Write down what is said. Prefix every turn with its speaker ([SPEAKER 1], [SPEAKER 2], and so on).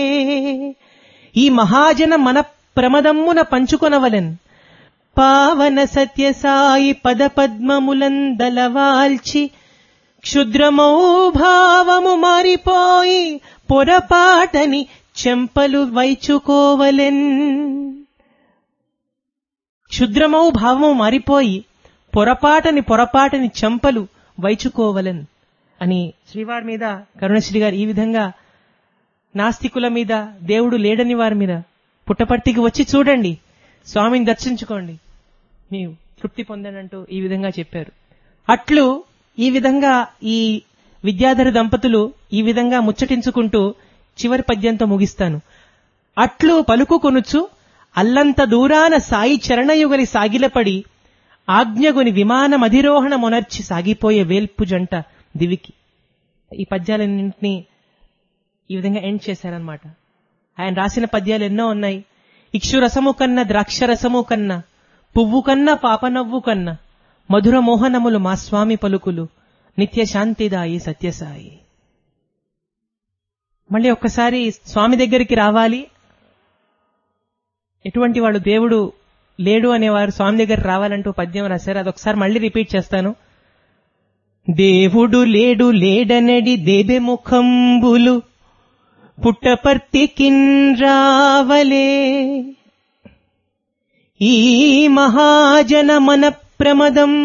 [SPEAKER 1] ఈ మహాజన మన ప్రమదమ్మున పంచుకొనవలెన్ పావన సత్య సాయి పద పద్మములందలవాల్చి క్షుద్రమౌ భావము మారిపోయి పొరపాటని చెంపలు వైచుకోవలెన్ క్షుద్రమౌ భావము మారిపోయి పొరపాటని పొరపాటని చెంపలు వైచుకోవలెన్ అని శ్రీవారి మీద కరుణశ్రీ గారు ఈ విధంగా నాస్తికుల మీద దేవుడు లేడని వారి మీద పుట్టపర్తికి వచ్చి చూడండి స్వామిని దర్శించుకోండి మీరు తృప్తి పొందనంటూ ఈ విధంగా చెప్పారు అట్లు ఈ విధంగా ఈ విద్యాధర దంపతులు ఈ విధంగా ముచ్చటించుకుంటూ చివరి పద్యంతో ముగిస్తాను అట్లు పలుకు కొనుచు అల్లంత దూరాన సాయి చరణయుగలి సాగిలపడి ఆజ్ఞగుని విమానమధిరోహణ మొనర్చి సాగిపోయే వేల్పు జంట దివికి ఈ పద్యాలన్నింటినీ ఈ విధంగా ఎండ్ చేశారనమాట ఆయన రాసిన పద్యాలు ఎన్నో ఉన్నాయి ఇక్షురసము కన్నా ద్రాక్షరసము కన్నా పువ్వు కన్నా పాపనవ్వు కన్నా మధుర మోహనములు మా స్వామి పలుకులు నిత్య శాంతిదాయి సత్యసాయి మళ్ళీ ఒక్కసారి స్వామి దగ్గరికి రావాలి ఎటువంటి వాళ్ళు దేవుడు లేడు అనేవారు స్వామి దగ్గర రావాలంటూ పద్యం రాశారు అదొకసారి మళ్ళీ రిపీట్ చేస్తాను దేవుడు లేడు లేడనడి దేబె ముఖంబులు పుట్టపర్తికిన్ రావలే ఈ మహాజన మన ప్రమదం